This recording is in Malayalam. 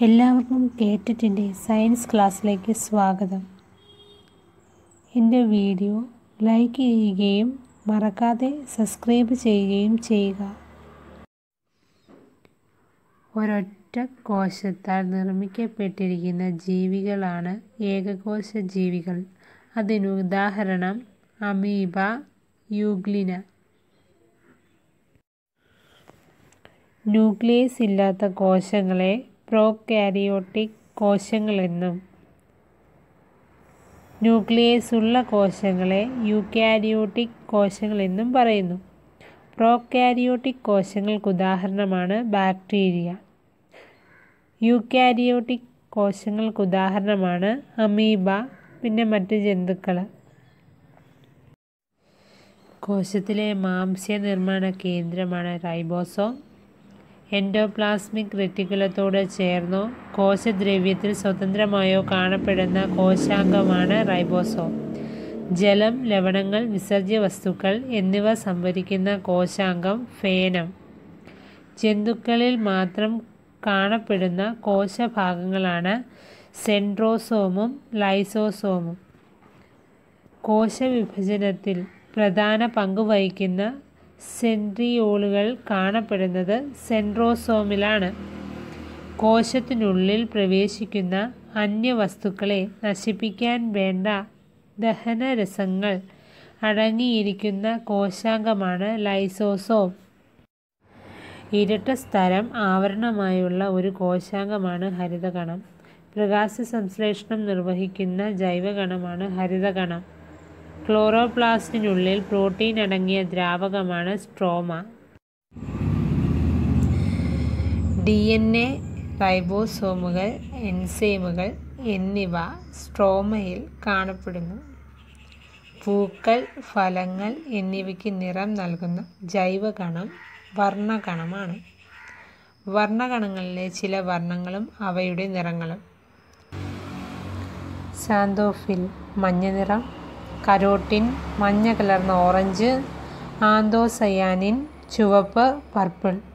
എല്ലാവർക്കും കേട്ടിട്ടിൻ്റെ സയൻസ് ക്ലാസ്സിലേക്ക് സ്വാഗതം എൻ്റെ വീഡിയോ ലൈക്ക് ചെയ്യുകയും മറക്കാതെ സബ്സ്ക്രൈബ് ചെയ്യുകയും ചെയ്യുക ഒരൊറ്റ കോശത്താൽ നിർമ്മിക്കപ്പെട്ടിരിക്കുന്ന ജീവികളാണ് ഏകകോശ ജീവികൾ അതിന് ഉദാഹരണം അമീബ യൂഗ്ലിന ന്യൂക്ലിയസ് ഇല്ലാത്ത കോശങ്ങളെ പ്രോകാരിയോട്ടിക് കോശങ്ങളെന്നും ന്യൂക്ലിയസ് ഉള്ള കോശങ്ങളെ യൂക്കാരിയോട്ടിക് കോശങ്ങളെന്നും പറയുന്നു പ്രോകാരിയോട്ടിക് കോശങ്ങൾക്ക് ഉദാഹരണമാണ് ബാക്ടീരിയ യൂക്കാരിയോട്ടിക് കോശങ്ങൾക്ക് ഉദാഹരണമാണ് അമീബ പിന്നെ മറ്റ് ജന്തുക്കൾ കോശത്തിലെ മാംസ്യ നിർമ്മാണ കേന്ദ്രമാണ് റൈബോസോം എൻഡോപ്ലാസ്മിക് റെറ്റിക്കുലത്തോട് ചേർന്നോ കോശദ്രവ്യത്തിൽ സ്വതന്ത്രമായോ കാണപ്പെടുന്ന കോശാംഗമാണ് റൈബോസോം ജലം ലവണങ്ങൾ വിസർജ്യ വസ്തുക്കൾ എന്നിവ സംഭരിക്കുന്ന കോശാംഗം ഫേനം ജന്തുക്കളിൽ മാത്രം കാണപ്പെടുന്ന കോശഭാഗങ്ങളാണ് സെൻട്രോസോമും ലൈസോസോമും കോശവിഭജനത്തിൽ പ്രധാന പങ്ക് വഹിക്കുന്ന സെൻട്രിയോളുകൾ കാണപ്പെടുന്നത് സെൻട്രോസോമിലാണ് കോശത്തിനുള്ളിൽ പ്രവേശിക്കുന്ന അന്യവസ്തുക്കളെ നശിപ്പിക്കാൻ വേണ്ട ദഹനരസങ്ങൾ അടങ്ങിയിരിക്കുന്ന കോശാംഗമാണ് ലൈസോസോം ഇരട്ട സ്ഥലം ആവരണമായുള്ള ഒരു കോശാംഗമാണ് ഹരിതകണം പ്രകാശ സംശ്ലേഷണം നിർവഹിക്കുന്ന ജൈവകണമാണ് ഹരിതകണം ക്ലോറോപ്ലാസ്റ്റിനുള്ളിൽ പ്രോട്ടീൻ അടങ്ങിയ ദ്രാവകമാണ് സ്ട്രോമ ഡി എൻ എ റൈബോസോമുകൾ എൻസൈമുകൾ എന്നിവ സ്ട്രോമയിൽ കാണപ്പെടുന്നു പൂക്കൾ ഫലങ്ങൾ എന്നിവയ്ക്ക് നിറം നൽകുന്ന ജൈവകണം വർണ്ണകണമാണ് വർണ്ണകണങ്ങളിലെ ചില വർണ്ണങ്ങളും അവയുടെ നിറങ്ങളും സാന്തോഫിൽ മഞ്ഞ നിറം കരോട്ടിൻ മഞ്ഞ കലർന്ന ഓറഞ്ച് ആന്തോസയാനിൻ ചുവപ്പ് പർപ്പിൾ